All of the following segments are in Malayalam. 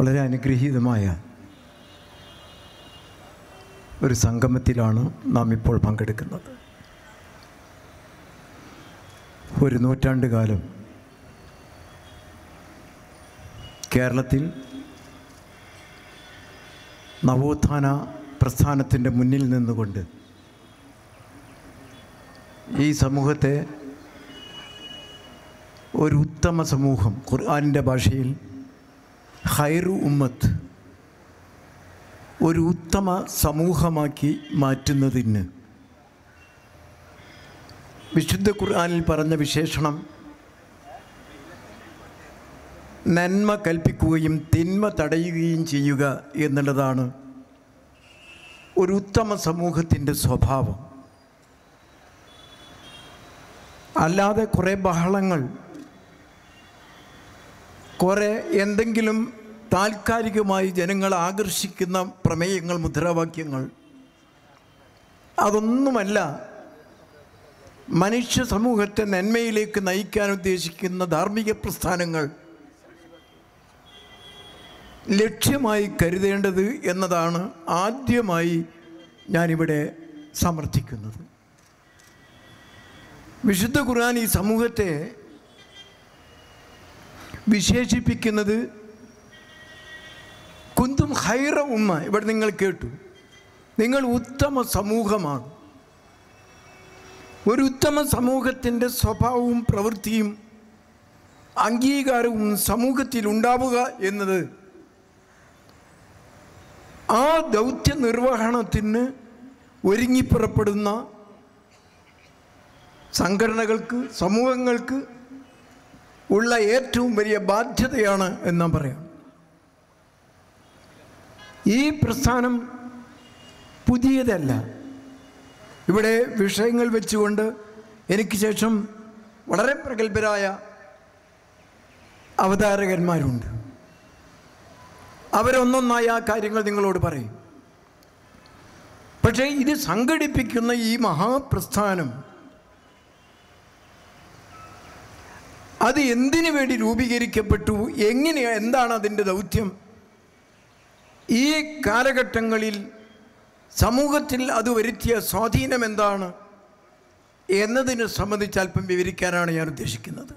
വളരെ അനുഗ്രഹീതമായ ഒരു സംഗമത്തിലാണ് നാം ഇപ്പോൾ പങ്കെടുക്കുന്നത് ഒരു നൂറ്റാണ്ട് കാലം കേരളത്തിൽ നവോത്ഥാന പ്രസ്ഥാനത്തിൻ്റെ മുന്നിൽ നിന്നുകൊണ്ട് ഈ സമൂഹത്തെ ഒരു ഉത്തമ സമൂഹം ഖുർആാനിൻ്റെ ഭാഷയിൽ ഹൈറു ഉമ്മത്ത് ഒരു ഉത്തമ സമൂഹമാക്കി മാറ്റുന്നതിന് വിശുദ്ധ ഖുർആാനിൽ പറഞ്ഞ വിശേഷണം നന്മ കൽപ്പിക്കുകയും തിന്മ തടയുകയും ചെയ്യുക എന്നുള്ളതാണ് ഒരു ഉത്തമ സമൂഹത്തിൻ്റെ സ്വഭാവം അല്ലാതെ കുറേ ബഹളങ്ങൾ കുറേ എന്തെങ്കിലും താൽക്കാലികമായി ജനങ്ങളെ ആകർഷിക്കുന്ന പ്രമേയങ്ങൾ മുദ്രാവാക്യങ്ങൾ അതൊന്നുമല്ല മനുഷ്യ സമൂഹത്തെ നന്മയിലേക്ക് നയിക്കാൻ ഉദ്ദേശിക്കുന്ന ധാർമ്മിക പ്രസ്ഥാനങ്ങൾ ലക്ഷ്യമായി കരുതേണ്ടത് എന്നതാണ് ആദ്യമായി ഞാനിവിടെ സമർത്ഥിക്കുന്നത് വിശുദ്ധ ഖുർആൻ ഈ സമൂഹത്തെ വിശേഷിപ്പിക്കുന്നത് കുന്തും ഹൈറ ഉമ്മ ഇവിടെ നിങ്ങൾ കേട്ടു നിങ്ങൾ ഉത്തമ സമൂഹമാണ് ഒരു ഉത്തമ സമൂഹത്തിൻ്റെ സ്വഭാവവും പ്രവൃത്തിയും അംഗീകാരവും സമൂഹത്തിൽ ഉണ്ടാവുക എന്നത് ആ ദൗത്യ നിർവഹണത്തിന് ഒരുങ്ങിപ്പുറപ്പെടുന്ന സംഘടനകൾക്ക് സമൂഹങ്ങൾക്ക് ഉള്ള ഏറ്റവും വലിയ ബാധ്യതയാണ് എന്ന് നാം പറയാം ഈ പ്രസ്ഥാനം പുതിയതല്ല ഇവിടെ വിഷയങ്ങൾ വെച്ചുകൊണ്ട് എനിക്ക് ശേഷം വളരെ പ്രഗത്ഭരായ അവതാരകന്മാരുണ്ട് അവരൊന്നൊന്നായി ആ കാര്യങ്ങൾ നിങ്ങളോട് പറയും പക്ഷേ ഇത് സംഘടിപ്പിക്കുന്ന ഈ മഹാപ്രസ്ഥാനം അത് എന്തിനു വേണ്ടി രൂപീകരിക്കപ്പെട്ടു എങ്ങനെ എന്താണ് അതിൻ്റെ ദൗത്യം ഈ കാലഘട്ടങ്ങളിൽ സമൂഹത്തിൽ അത് വരുത്തിയ സ്വാധീനം എന്താണ് എന്നതിനെ സംബന്ധിച്ച് അല്പം വിവരിക്കാനാണ് ഞാൻ ഉദ്ദേശിക്കുന്നത്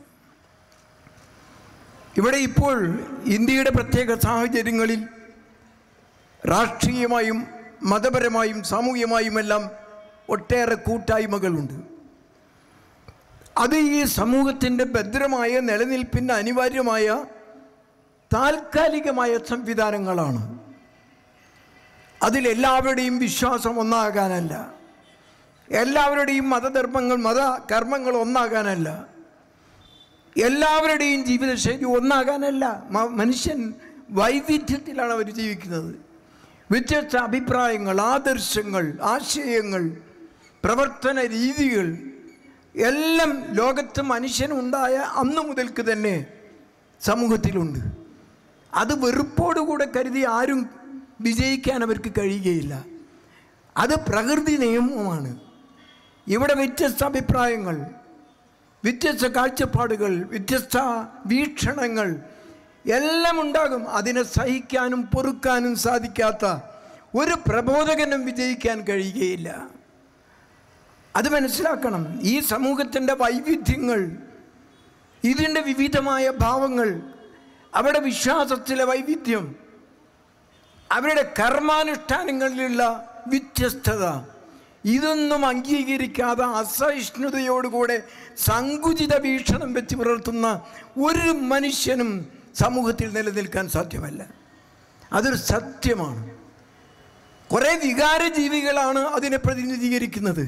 ഇവിടെ ഇപ്പോൾ ഇന്ത്യയുടെ പ്രത്യേക സാഹചര്യങ്ങളിൽ രാഷ്ട്രീയമായും മതപരമായും സാമൂഹികമായുമെല്ലാം ഒട്ടേറെ കൂട്ടായ്മകളുണ്ട് അത് ഈ സമൂഹത്തിൻ്റെ ഭദ്രമായ നിലനിൽപ്പിന് അനിവാര്യമായ താൽക്കാലികമായ സംവിധാനങ്ങളാണ് അതിലെല്ലാവരുടെയും വിശ്വാസം ഒന്നാകാനല്ല എല്ലാവരുടെയും മതധർമ്മങ്ങൾ മത കർമ്മങ്ങൾ ഒന്നാകാനല്ല എല്ലാവരുടെയും ജീവിതശൈലി ഒന്നാകാനല്ല മ- മനുഷ്യൻ വൈവിധ്യത്തിലാണ് അവർ ജീവിക്കുന്നത് വ്യത്യസ്ത അഭിപ്രായങ്ങൾ ആദർശങ്ങൾ ആശയങ്ങൾ പ്രവർത്തന രീതികൾ എല്ലാം ലോകത്ത് മനുഷ്യനുണ്ടായ അന്ന് മുതൽക്ക് തന്നെ സമൂഹത്തിലുണ്ട് അത് വെറുപ്പോടുകൂടെ കരുതി ആരും വിജയിക്കാൻ അവർക്ക് കഴിയുകയില്ല അത് പ്രകൃതി നിയമമാണ് ഇവിടെ വ്യത്യസ്ത അഭിപ്രായങ്ങൾ വ്യത്യസ്ത കാഴ്ചപ്പാടുകൾ വ്യത്യസ്ത വീക്ഷണങ്ങൾ എല്ലാം ഉണ്ടാകും അതിനെ സഹിക്കാനും പൊറുക്കാനും സാധിക്കാത്ത ഒരു പ്രബോധകനും വിജയിക്കാൻ കഴിയുകയില്ല അത് മനസ്സിലാക്കണം ഈ സമൂഹത്തിൻ്റെ വൈവിധ്യങ്ങൾ ഇതിൻ്റെ വിവിധമായ ഭാവങ്ങൾ അവരുടെ വിശ്വാസത്തിലെ വൈവിധ്യം അവരുടെ കർമാനുഷ്ഠാനങ്ങളിലുള്ള വ്യത്യസ്തത ഇതൊന്നും അംഗീകരിക്കാതെ അസഹിഷ്ണുതയോടുകൂടെ സങ്കുചിത വീക്ഷണം വെച്ച് പുലർത്തുന്ന ഒരു മനുഷ്യനും സമൂഹത്തിൽ നിലനിൽക്കാൻ സാധ്യമല്ല അതൊരു സത്യമാണ് കുറേ വികാരജീവികളാണ് അതിനെ പ്രതിനിധീകരിക്കുന്നത്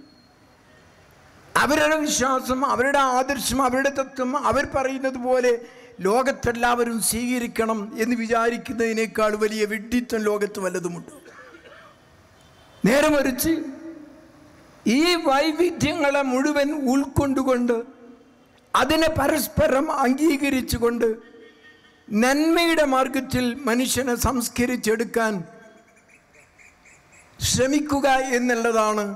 അവരുടെ വിശ്വാസം അവരുടെ ആദർശം അവരുടെ തത്വം അവർ പറയുന്നത് പോലെ ലോകത്തെല്ലാവരും സ്വീകരിക്കണം എന്ന് വിചാരിക്കുന്നതിനേക്കാൾ വലിയ വിഡ്ഢിത്വം ലോകത്ത് വല്ലതുമുണ്ട് നേരെ മറിച്ച് ഈ വൈവിധ്യങ്ങളെ മുഴുവൻ ഉൾക്കൊണ്ടുകൊണ്ട് അതിനെ പരസ്പരം അംഗീകരിച്ചുകൊണ്ട് നന്മയുടെ മാർഗത്തിൽ മനുഷ്യനെ സംസ്കരിച്ചെടുക്കാൻ ശ്രമിക്കുക എന്നുള്ളതാണ്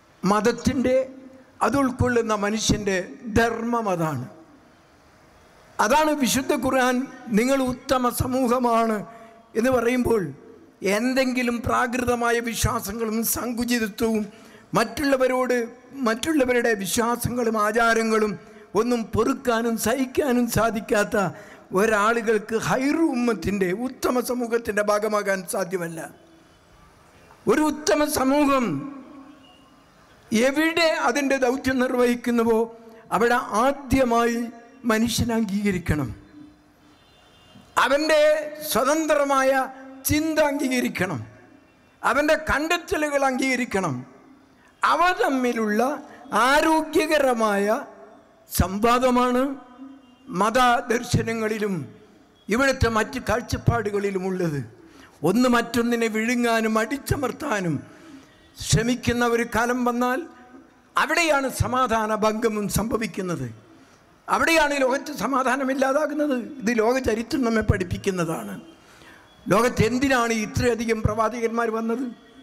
മതത്തിൻ്റെ അത് ഉൾക്കൊള്ളുന്ന മനുഷ്യൻ്റെ ധർമ്മം അതാണ് അതാണ് വിശുദ്ധ ഖുർആൻ നിങ്ങൾ ഉത്തമ സമൂഹമാണ് എന്ന് പറയുമ്പോൾ എന്തെങ്കിലും പ്രാകൃതമായ വിശ്വാസങ്ങളും സങ്കുചിതത്വവും മറ്റുള്ളവരോട് മറ്റുള്ളവരുടെ വിശ്വാസങ്ങളും ആചാരങ്ങളും ഒന്നും പൊറുക്കാനും സഹിക്കാനും സാധിക്കാത്ത ഒരാളുകൾക്ക് ഹൈറു ഉമ്മത്തിൻ്റെ ഉത്തമ സമൂഹത്തിൻ്റെ ഭാഗമാകാൻ സാധ്യമല്ല ഒരു ഉത്തമ സമൂഹം എവിടെ അതിൻ്റെ ദൗത്യം നിർവഹിക്കുന്നുവോ അവിടെ ആദ്യമായി മനുഷ്യൻ അംഗീകരിക്കണം അവൻ്റെ സ്വതന്ത്രമായ ചിന്ത അംഗീകരിക്കണം അവൻ്റെ കണ്ടെത്തലുകൾ അംഗീകരിക്കണം അവ തമ്മിലുള്ള ആരോഗ്യകരമായ സംവാദമാണ് മതദർശനങ്ങളിലും ഇവിടുത്തെ മറ്റ് കാഴ്ചപ്പാടുകളിലുമുള്ളത് ഒന്ന് മറ്റൊന്നിനെ വിഴുങ്ങാനും അടിച്ചമർത്താനും ശ്രമിക്കുന്ന ഒരു കാലം വന്നാൽ അവിടെയാണ് സമാധാന ഭംഗമും സംഭവിക്കുന്നത് അവിടെയാണ് ഈ ലോകത്ത് സമാധാനമില്ലാതാകുന്നത് ഇത് ലോക ചരിത്രം നമ്മെ പഠിപ്പിക്കുന്നതാണ് ലോകത്ത് എന്തിനാണ് ഇത്രയധികം പ്രവാചകന്മാർ വന്നത്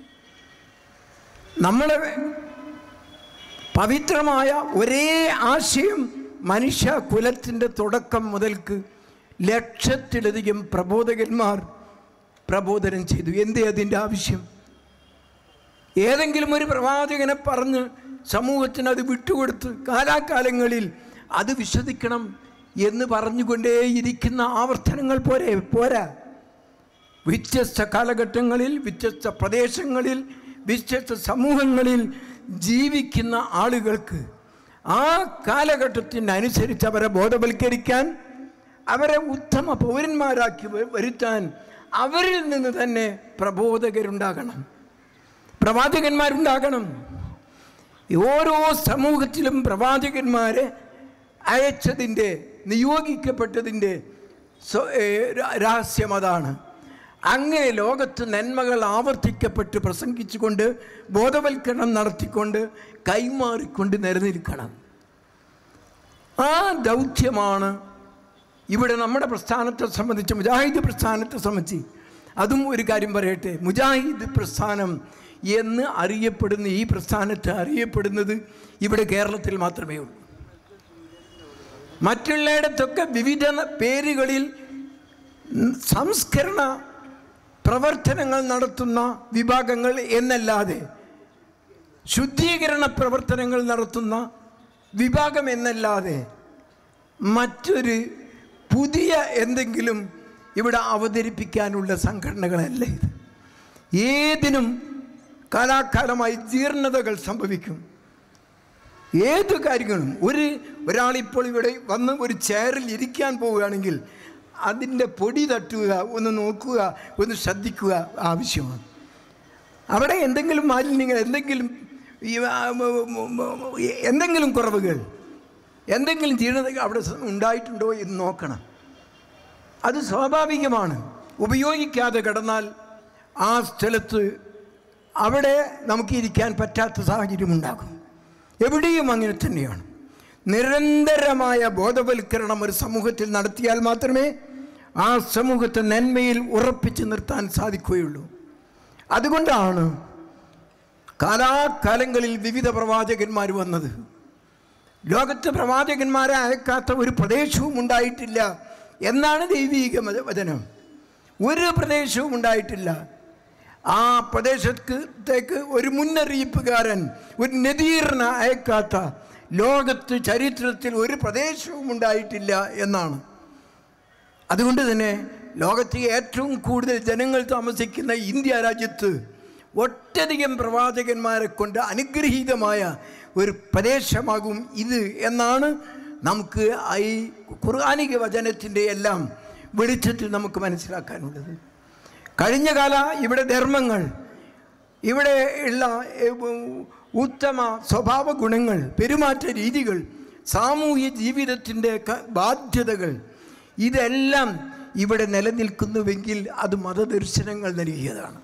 നമ്മളെ പവിത്രമായ ഒരേ ആശയം മനുഷ്യ കുലത്തിൻ്റെ തുടക്കം മുതൽക്ക് ലക്ഷത്തിലധികം പ്രബോധകന്മാർ പ്രബോധനം ചെയ്തു എന്തേ അതിൻ്റെ ആവശ്യം ഏതെങ്കിലും ഒരു പ്രവാചകനെ പറഞ്ഞ് സമൂഹത്തിന് അത് വിട്ടുകൊടുത്ത് കാലാകാലങ്ങളിൽ അത് വിശ്വസിക്കണം എന്ന് പറഞ്ഞുകൊണ്ടേയിരിക്കുന്ന ആവർത്തനങ്ങൾ പോരെ പോരാ വ്യത്യസ്ത കാലഘട്ടങ്ങളിൽ വ്യത്യസ്ത പ്രദേശങ്ങളിൽ വ്യത്യസ്ത സമൂഹങ്ങളിൽ ജീവിക്കുന്ന ആളുകൾക്ക് ആ കാലഘട്ടത്തിനനുസരിച്ച് അവരെ ബോധവൽക്കരിക്കാൻ അവരെ ഉത്തമ പൗരന്മാരാക്കി വ- വരുത്താൻ അവരിൽ നിന്ന് തന്നെ പ്രബോധകരുണ്ടാകണം പ്രവാചകന്മാരുണ്ടാകണം ഓരോ സമൂഹത്തിലും പ്രവാചകന്മാരെ അയച്ചതിൻ്റെ നിയോഗിക്കപ്പെട്ടതിൻ്റെ സ്വ- ഏ, ര- രഹസ്യം അതാണ് അങ്ങനെ ലോകത്ത് നന്മകൾ ആവർത്തിക്കപ്പെട്ട് പ്രസംഗിച്ചുകൊണ്ട് ബോധവൽക്കരണം നടത്തിക്കൊണ്ട് കൈമാറിക്കൊണ്ട് നിലനിൽക്കണം ആ ദൗത്യമാണ് ഇവിടെ നമ്മുടെ പ്രസ്ഥാനത്തെ സംബന്ധിച്ച് മുജാഹിദ് പ്രസ്ഥാനത്തെ സംബന്ധിച്ച് അതും ഒരു കാര്യം പറയട്ടെ മുജാഹിദ് പ്രസ്ഥാനം എന്ന് അറിയപ്പെടുന്ന ഈ പ്രസ്ഥാനത്തെ അറിയപ്പെടുന്നത് ഇവിടെ കേരളത്തിൽ മാത്രമേ ഉള്ളൂ മറ്റുള്ളയിടത്തൊക്കെ വിവിധ ന- പേരുകളിൽ ഉം, സംസ്കരണ പ്രവർത്തനങ്ങൾ നടത്തുന്ന വിഭാഗങ്ങൾ എന്നല്ലാതെ ശുദ്ധീകരണ പ്രവർത്തനങ്ങൾ നടത്തുന്ന വിഭാഗം എന്നല്ലാതെ മറ്റൊരു പുതിയ എന്തെങ്കിലും ഇവിടെ അവതരിപ്പിക്കാനുള്ള സംഘടനകളല്ല ഇത് ഏതിനും കാലാകാലമായി ജീർണതകൾ സംഭവിക്കും ഏത് കാര്യങ്ങളും ഒരു ഒരാളിപ്പോൾ ഇവിടെ വന്ന് ഒരു ചെയറിൽ ഇരിക്കാൻ പോവുകയാണെങ്കിൽ അതിൻ്റെ പൊടി തട്ടുക ഒന്ന് നോക്കുക ഒന്ന് ശ്രദ്ധിക്കുക ആവശ്യമാണ് അവിടെ എന്തെങ്കിലും മാലിന്യങ്ങൾ എന്തെങ്കിലും ഈ, ആ, മ, മ, മ, എന്തെങ്കിലും കുറവുകൾ എന്തെങ്കിലും ജീർണതകൾ അവിടെ സ- ഉണ്ടായിട്ടുണ്ടോ എന്ന് നോക്കണം അത് സ്വാഭാവികമാണ് ഉപയോഗിക്കാതെ കിടന്നാൽ ആ സ്ഥലത്ത് അവിടെ നമുക്ക് ഇരിക്കാൻ പറ്റാത്ത സാഹചര്യം ഉണ്ടാകും എവിടെയും അങ്ങനെ തന്നെയാണ് നിരന്തരമായ ബോധവൽക്കരണം ഒരു സമൂഹത്തിൽ നടത്തിയാൽ മാത്രമേ ആ സമൂഹത്തെ നന്മയിൽ ഉറപ്പിച്ചു നിർത്താൻ സാധിക്കുകയുള്ളൂ അതുകൊണ്ടാണ് കാലാകാലങ്ങളിൽ വിവിധ പ്രവാചകന്മാർ വന്നത് ലോകത്ത് പ്രവാചകന്മാരെ അയക്കാത്ത ഒരു പ്രദേശവും ഉണ്ടായിട്ടില്ല എന്നാണ് ദൈവീക മത- വചനം ഒരു പ്രദേശവും ഉണ്ടായിട്ടില്ല ആ പ്രദേശത്തേക്ക് ഒരു മുന്നറിയിപ്പുകാരൻ ഒരു നദീറിനെ അയക്കാത്ത ലോകത്ത് ചരിത്രത്തിൽ ഒരു പ്രദേശവും ഉണ്ടായിട്ടില്ല എന്നാണ് അതുകൊണ്ട് തന്നെ ലോകത്തെ ഏറ്റവും കൂടുതൽ ജനങ്ങൾ താമസിക്കുന്ന ഇന്ത്യ രാജ്യത്ത് ഒട്ടധികം പ്രവാചകന്മാരെ കൊണ്ട് അനുഗ്രഹീതമായ ഒരു പ്രദേശമാകും ഇത് എന്നാണ് നമുക്ക് ഈ ഖുർആാനിക വചനത്തിൻ്റെ എല്ലാം വെളിച്ചത്തിൽ നമുക്ക് മനസ്സിലാക്കാനുള്ളത് കഴിഞ്ഞ കാല ഇവിടെ ധർമ്മങ്ങൾ ഇവിടെ ഉള്ള ഏ, ഉ- ഉത്തമ സ്വഭാവ ഗുണങ്ങൾ പെരുമാറ്റ രീതികൾ സാമൂഹ്യ ജീവിതത്തിൻ്റെ ക- ബാധ്യതകൾ ഇതെല്ലാം ഇവിടെ നിലനിൽക്കുന്നുവെങ്കിൽ അത് മതദർശനങ്ങൾ നൽകിയതാണ്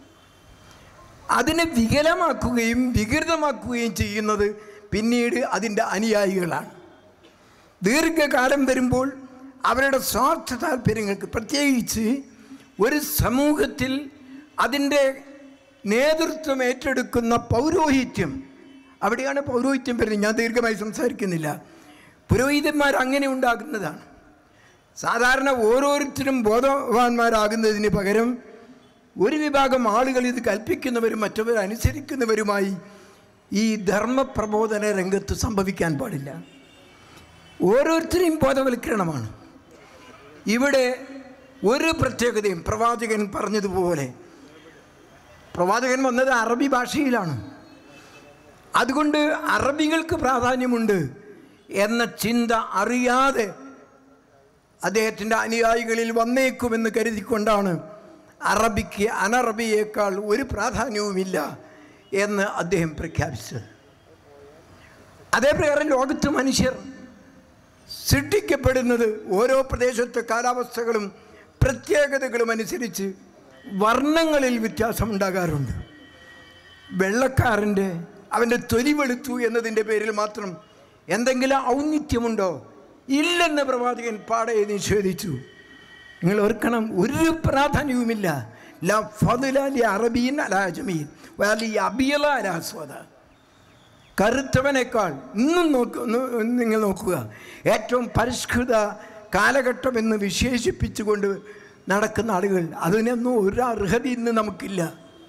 അതിനെ വികലമാക്കുകയും വികൃതമാക്കുകയും ചെയ്യുന്നത് പിന്നീട് അതിൻ്റെ അനുയായികളാണ് ദീർഘകാലം വരുമ്പോൾ അവരുടെ സ്വാർത്ഥ താല്പര്യങ്ങൾക്ക് പ്രത്യേകിച്ച് ഒരു സമൂഹത്തിൽ അതിൻ്റെ നേതൃത്വം ഏറ്റെടുക്കുന്ന പൗരോഹിത്യം അവിടെയാണ് പൗരോഹിത്യം വരുന്നത് ഞാൻ ദീർഘമായി സംസാരിക്കുന്നില്ല പുരോഹിതന്മാർ അങ്ങനെ ഉണ്ടാകുന്നതാണ് സാധാരണ ഓരോരുത്തരും ബോധവാന്മാരാകുന്നതിന് പകരം ഒരു വിഭാഗം ആളുകൾ ഇത് കൽപ്പിക്കുന്നവരും മറ്റവർ അനുസരിക്കുന്നവരുമായി ഈ ധർമ്മപ്രബോധന രംഗത്ത് സംഭവിക്കാൻ പാടില്ല ഓരോരുത്തരെയും ബോധവൽക്കരണമാണ് ഇവിടെ ഒരു പ്രത്യേകതയും പ്രവാചകൻ പറഞ്ഞതുപോലെ പ്രവാചകൻ വന്നത് അറബി ഭാഷയിലാണ് അതുകൊണ്ട് അറബികൾക്ക് പ്രാധാന്യമുണ്ട് എന്ന ചിന്ത അറിയാതെ അദ്ദേഹത്തിൻ്റെ അനുയായികളിൽ വന്നേക്കുമെന്ന് കരുതിക്കൊണ്ടാണ് അറബിക്ക് അനറബിയേക്കാൾ ഒരു പ്രാധാന്യവുമില്ല എന്ന് അദ്ദേഹം പ്രഖ്യാപിച്ചത് അതേപ്രകാരം ലോകത്ത് മനുഷ്യർ സൃഷ്ടിക്കപ്പെടുന്നത് ഓരോ പ്രദേശത്തെ കാലാവസ്ഥകളും പ്രത്യേകതകളും അനുസരിച്ച് വർണ്ണങ്ങളിൽ വ്യത്യാസമുണ്ടാകാറുണ്ട് വെള്ളക്കാരൻ്റെ അവൻ്റെ തൊലി വെളുത്തു എന്നതിൻ്റെ പേരിൽ മാത്രം എന്തെങ്കിലും ഔന്നിത്യമുണ്ടോ ഇല്ലെന്ന് പ്രവാചകൻ പാടെ നിഷേധിച്ചു നിങ്ങൾ ഓർക്കണം ഒരു പ്രാധാന്യവുമില്ല ല ഫതുല ലി അറബീൻ അല അജമീൻ വലി അബിയല അലാസ്വദ കറുത്തവനേക്കാൾ ഇന്നും നോക്കു നിങ്ങൾ നോക്കുക ഏറ്റവും പരിഷ്കൃത കാലഘട്ടം എന്ന് വിശേഷിപ്പിച്ചുകൊണ്ട് നടക്കുന്ന ആളുകൾ അതിനൊന്നും ഒരു അർഹത ഇന്ന് നമുക്കില്ല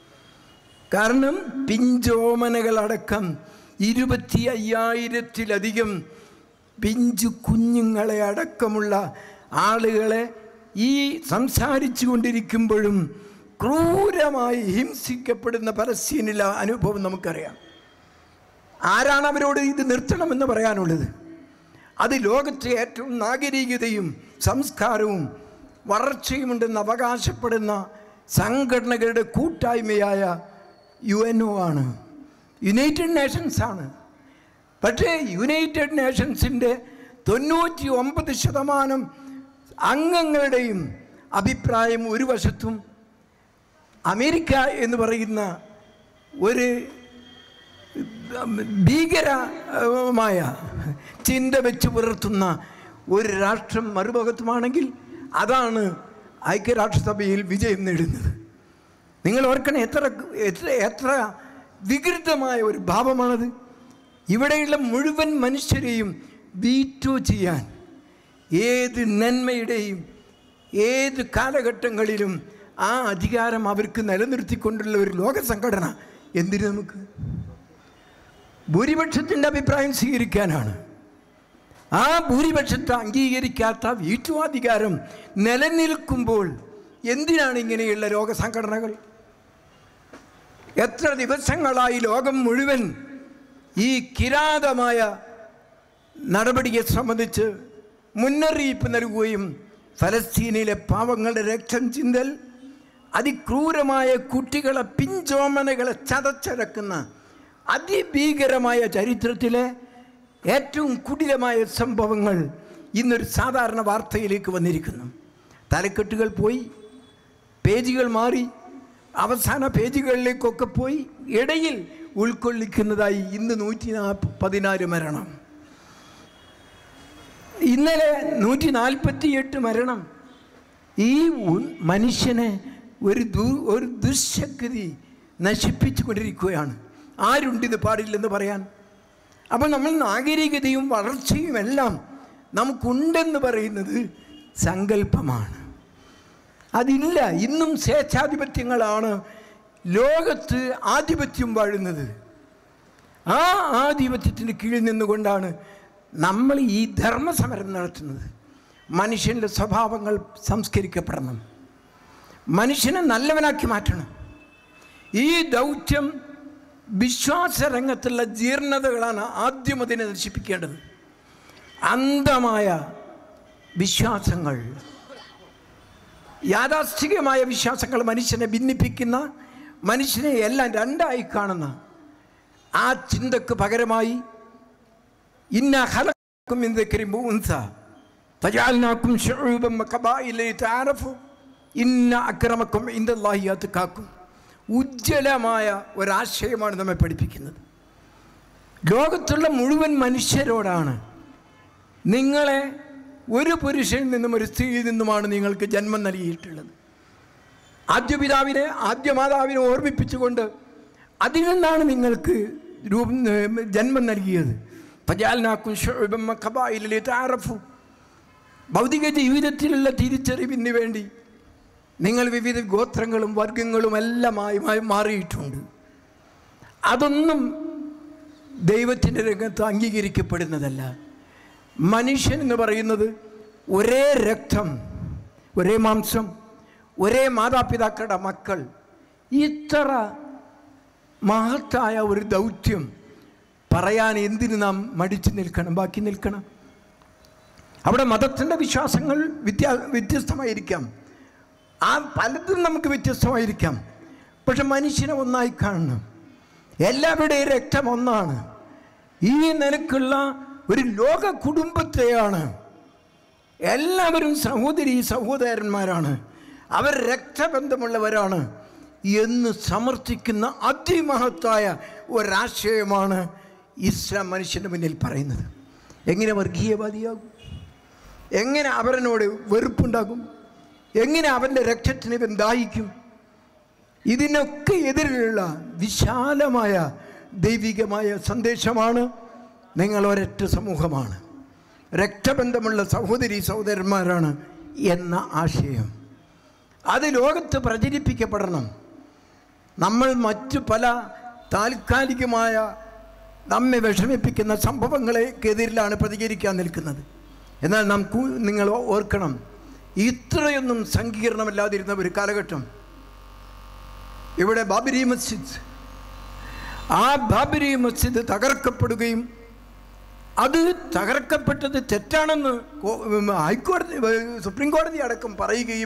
കാരണം പിഞ്ചോമനകളടക്കം ഇരുപത്തി അയ്യായിരത്തിലധികം പിഞ്ചു കുഞ്ഞുങ്ങളെ അടക്കമുള്ള ആളുകളെ ഈ സംസാരിച്ചു കൊണ്ടിരിക്കുമ്പോഴും ക്രൂരമായി ഹിംസിക്കപ്പെടുന്ന പലസ്തീനിലെ അനുഭവം നമുക്കറിയാം ആരാണ് അവരോട് ഇത് നിർത്തണമെന്ന് പറയാനുള്ളത് അത് ലോകത്തെ ഏറ്റവും നാഗരികതയും സംസ്കാരവും വളർച്ചയുമുണ്ടെന്ന് അവകാശപ്പെടുന്ന സംഘടനകളുടെ കൂട്ടായ്മയായ യു എൻ ഒ ആണ് യുണൈറ്റഡ് നേഷൻസ് ആണ് പക്ഷേ യുണൈറ്റഡ് നേഷൻസിൻ്റെ തൊണ്ണൂറ്റി ഒമ്പത് ശതമാനം അംഗങ്ങളുടെയും അഭിപ്രായം ഒരു വശത്തും അമേരിക്ക എന്ന് പറയുന്ന ഒരു ഭീകരമായ ചിന്ത വെച്ച് പുലർത്തുന്ന ഒരു രാഷ്ട്രം മറുഭാഗത്തുമാണെങ്കിൽ അതാണ് ഐക്യരാഷ്ട്രസഭയിൽ വിജയം നേടുന്നത് നിങ്ങൾ ഓർക്കണം എത്ര എത്ര എത്ര വികൃതമായ ഒരു ഭാവമാണത് ഇവിടെയുള്ള മുഴുവൻ മനുഷ്യരെയും വീറ്റോ ചെയ്യാൻ ഏത് നന്മയുടെയും ഏത് കാലഘട്ടങ്ങളിലും ആ അധികാരം അവർക്ക് നിലനിർത്തിക്കൊണ്ടുള്ള ഒരു ലോക സംഘടന എന്തിനു നമുക്ക് ഭൂരിപക്ഷത്തിൻ്റെ അഭിപ്രായം സ്വീകരിക്കാനാണ് ആ ഭൂരിപക്ഷത്തെ അംഗീകരിക്കാത്ത വീട്ടുവാധികാരം നിലനിൽക്കുമ്പോൾ എന്തിനാണ് ഇങ്ങനെയുള്ള രോഗസംഘടനകൾ എത്ര ദിവസങ്ങളായി ലോകം മുഴുവൻ ഈ കിരാതമായ നടപടിയെ സംബന്ധിച്ച് മുന്നറിയിപ്പ് നൽകുകയും ഫലസ്തീനിലെ പാവങ്ങളുടെ രക്തം ചിന്തൽ അതിക്രൂരമായ കുട്ടികളെ പിഞ്ചോമനകളെ ചതച്ചടക്കുന്ന അതിഭീകരമായ ചരിത്രത്തിലെ ഏറ്റവും കുടിലമായ സംഭവങ്ങൾ ഇന്നൊരു സാധാരണ വാർത്തയിലേക്ക് വന്നിരിക്കുന്നു തലക്കെട്ടുകൾ പോയി പേജുകൾ മാറി അവസാന പേജുകളിലേക്കൊക്കെ പോയി ഇടയിൽ ഉൾക്കൊള്ളിക്കുന്നതായി ഇന്ന് നൂറ്റി പതിനാല് മരണം ഇന്നലെ നൂറ്റി നാൽപ്പത്തി എട്ട് മരണം ഈ ഉ- മനുഷ്യനെ ഒരു ദു ഒരു ദുശക്തി നശിപ്പിച്ചു കൊണ്ടിരിക്കുകയാണ് ആരുണ്ടിത് പാടില്ലെന്ന് പറയാൻ അപ്പോൾ നമ്മൾ നാഗരികതയും വളർച്ചയും എല്ലാം നമുക്കുണ്ടെന്ന് പറയുന്നത് സങ്കല്പമാണ് അതില്ല ഇന്നും സ്വേച്ഛാധിപത്യങ്ങളാണ് ലോകത്ത് ആധിപത്യം വാഴുന്നത് ആ ആധിപത്യത്തിന് കീഴിൽ നിന്നുകൊണ്ടാണ് നമ്മൾ ഈ ധർമ്മസമരം നടത്തുന്നത് മനുഷ്യൻ്റെ സ്വഭാവങ്ങൾ സംസ്കരിക്കപ്പെടണം മനുഷ്യനെ നല്ലവനാക്കി മാറ്റണം ഈ ദൗത്യം വിശ്വാസരംഗത്തുള്ള ജീർണതകളാണ് ആദ്യം അതിനെ നശിപ്പിക്കേണ്ടത് അന്ധമായ വിശ്വാസങ്ങൾ യാഥാസ്ഥികമായ വിശ്വാസങ്ങൾ മനുഷ്യനെ ഭിന്നിപ്പിക്കുന്ന മനുഷ്യനെ എല്ലാം രണ്ടായി കാണുന്ന ആ ചിന്തക്ക് പകരമായി ഇന്ന ഹലക്കും ഉൻസ ഫജാൽനാക്കും ശുഊബൻ വഖബായില ലിതആറഫു ഇന്ന അക്രമക്കും ഇൻദല്ലാഹി അത്ഖാക്കും ഉജ്ജ്വലമായ ഒരാശയമാണ് നമ്മെ പഠിപ്പിക്കുന്നത് ലോകത്തുള്ള മുഴുവൻ മനുഷ്യരോടാണ് നിങ്ങളെ ഒരു പുരുഷനിൽ നിന്നും ഒരു സ്ത്രീയിൽ നിന്നുമാണ് നിങ്ങൾക്ക് ജന്മം നൽകിയിട്ടുള്ളത് ആദ്യ പിതാവിനെ ആദ്യ മാതാവിനെ ഓർമ്മിപ്പിച്ചുകൊണ്ട് അതിൽ നിന്നാണ് നിങ്ങൾക്ക് രൂപം ഏ, ജന്മം നൽകിയത് ഫജാൽനാക്കും ശുഉബൻ വഖബായില ലിതആറഫു ഭൗതിക ജീവിതത്തിലുള്ള തിരിച്ചറിവിന് വേണ്ടി നിങ്ങൾ വിവിധ ഗോത്രങ്ങളും വർഗങ്ങളും എല്ലാമായി മാ- മാറിയിട്ടുണ്ട് അതൊന്നും ദൈവത്തിൻ്റെ രംഗത്ത് അംഗീകരിക്കപ്പെടുന്നതല്ല മനുഷ്യൻ എന്ന് പറയുന്നത് ഒരേ രക്തം ഒരേ മാംസം ഒരേ മാതാപിതാക്കളുടെ മക്കൾ ഇത്ര മഹത്തായ ഒരു ദൗത്യം പറയാൻ എന്തിന് നാം മടിച്ചു നിൽക്കണം ബാക്കി നിൽക്കണം അവിടെ മതത്തിൻ്റെ വിശ്വാസങ്ങൾ വ്യത്യാ വ്യത്യസ്തമായിരിക്കാം ആ പലതും നമുക്ക് വ്യത്യസ്തമായിരിക്കാം പക്ഷെ മനുഷ്യനെ ഒന്നായി കാണണം എല്ലാവരുടെയും രക്തം ഒന്നാണ് ഈ നിലക്കുള്ള ഒരു ലോക കുടുംബത്തെയാണ് എല്ലാവരും സഹോദരി സഹോദരന്മാരാണ് അവർ രക്തബന്ധമുള്ളവരാണ് എന്ന് സമർത്ഥിക്കുന്ന അതിമഹത്തായ ഒരാശയമാണ് ഇസ്ലാം മനുഷ്യൻ്റെ മുന്നിൽ പറയുന്നത് എങ്ങനെ വർഗീയവാദിയാകും എങ്ങനെ അവരനോട് വെറുപ്പുണ്ടാകും എങ്ങനെ അവൻ്റെ രക്തത്തിന് ഇവൻ ദാഹിക്കും ഇതിനൊക്കെ എതിരിലുള്ള വിശാലമായ ദൈവികമായ സന്ദേശമാണ് നിങ്ങൾ ഒരൊറ്റ സമൂഹമാണ് രക്തബന്ധമുള്ള സഹോദരി സഹോദരന്മാരാണ് എന്ന ആശയം അത് ലോകത്ത് പ്രചരിപ്പിക്കപ്പെടണം നമ്മൾ മറ്റു പല താൽക്കാലികമായ നമ്മെ വിഷമിപ്പിക്കുന്ന സംഭവങ്ങളെക്കെതിരിലാണ് പ്രതികരിക്കാൻ നിൽക്കുന്നത് എന്നാൽ നാം കു- നിങ്ങൾ ഓർക്കണം ഇത്രയൊന്നും സങ്കീർണമല്ലാതിരുന്ന ഒരു കാലഘട്ടം ഇവിടെ ബാബരി മസ്ജിദ് ആ ബാബരി മസ്ജിദ് തകർക്കപ്പെടുകയും അത് തകർക്കപ്പെട്ടത് തെറ്റാണെന്ന് കോ- ഉം, ഹൈക്കോടതി ഏർ, സുപ്രീം കോടതി അടക്കം പറയുകയും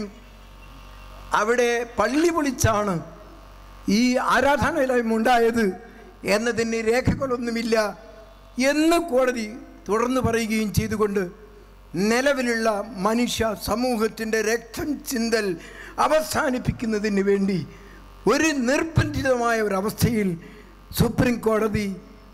അവിടെ പള്ളി പൊളിച്ചാണ് ഈ ആരാധനാലയം ഉണ്ടായത് എന്നതിന് രേഖകളൊന്നുമില്ല എന്ന് കോടതി തുടർന്ന് പറയുകയും ചെയ്തുകൊണ്ട് നിലവിലുള്ള മനുഷ്യ സമൂഹത്തിൻ്റെ രക്തം ചിന്തൽ അവസാനിപ്പിക്കുന്നതിന് വേണ്ടി ഒരു നിർബന്ധിതമായ ഒരവസ്ഥയിൽ സുപ്രീം കോടതി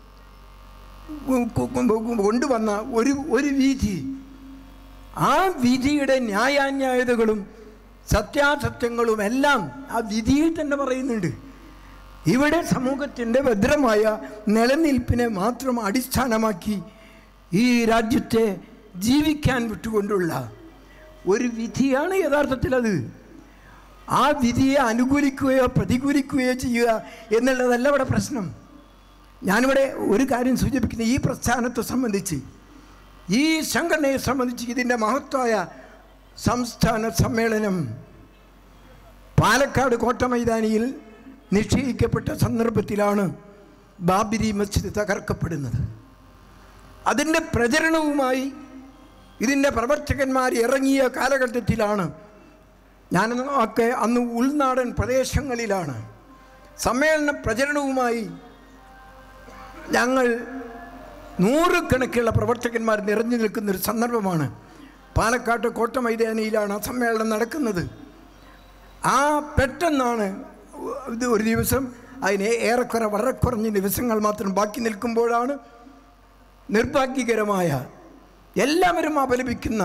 കൊണ്ടുവന്ന ഒരു ഒരു വിധി ആ വിധിയുടെ ന്യായാന്യായതകളും സത്യാസത്യങ്ങളും എല്ലാം ആ വിധിയിൽ തന്നെ പറയുന്നുണ്ട് ഇവിടെ സമൂഹത്തിൻ്റെ ഭദ്രമായ നിലനിൽപ്പിനെ മാത്രം അടിസ്ഥാനമാക്കി ഈ രാജ്യത്തെ ജീവിക്കാൻ വിട്ടുകൊണ്ടുള്ള ഒരു വിധിയാണ് യഥാർത്ഥത്തിൽ അത് ആ വിധിയെ അനുകൂലിക്കുകയോ പ്രതികൂലിക്കുകയോ ചെയ്യുക എന്നുള്ളതല്ല ഇവിടെ പ്രശ്നം ഞാനിവിടെ ഒരു കാര്യം സൂചിപ്പിക്കുന്നത് ഈ പ്രസ്ഥാനത്തെ സംബന്ധിച്ച് ഈ സംഘടനയെ സംബന്ധിച്ച് ഇതിൻ്റെ മഹത്തായ സംസ്ഥാന സമ്മേളനം പാലക്കാട് കോട്ട മൈതാനിയിൽ നിശ്ചയിക്കപ്പെട്ട സന്ദർഭത്തിലാണ് ബാബരി മസ്ജിദ് തകർക്കപ്പെടുന്നത് അതിൻ്റെ പ്രചരണവുമായി ഇതിൻ്റെ പ്രവർത്തകന്മാർ ഇറങ്ങിയ കാലഘട്ടത്തിലാണ് ഞാൻ ഒക്കെ അന്ന് ഉൾനാടൻ പ്രദേശങ്ങളിലാണ് സമ്മേളന പ്രചരണവുമായി ഞങ്ങൾ നൂറുകണക്കിലുള്ള പ്രവർത്തകന്മാർ നിറഞ്ഞു നിൽക്കുന്ന ഒരു സന്ദർഭമാണ് പാലക്കാട്ട് കോട്ട മൈതാനിയിലാണ് ആ സമ്മേളനം നടക്കുന്നത് ആ പെട്ടെന്നാണ് ഇത് ഒരു ദിവസം അതിന് ഏറെക്കുറെ വളരെ കുറഞ്ഞ ദിവസങ്ങൾ മാത്രം ബാക്കി നിൽക്കുമ്പോഴാണ് നിർഭാഗ്യകരമായ എല്ലാവരും അപലപിക്കുന്ന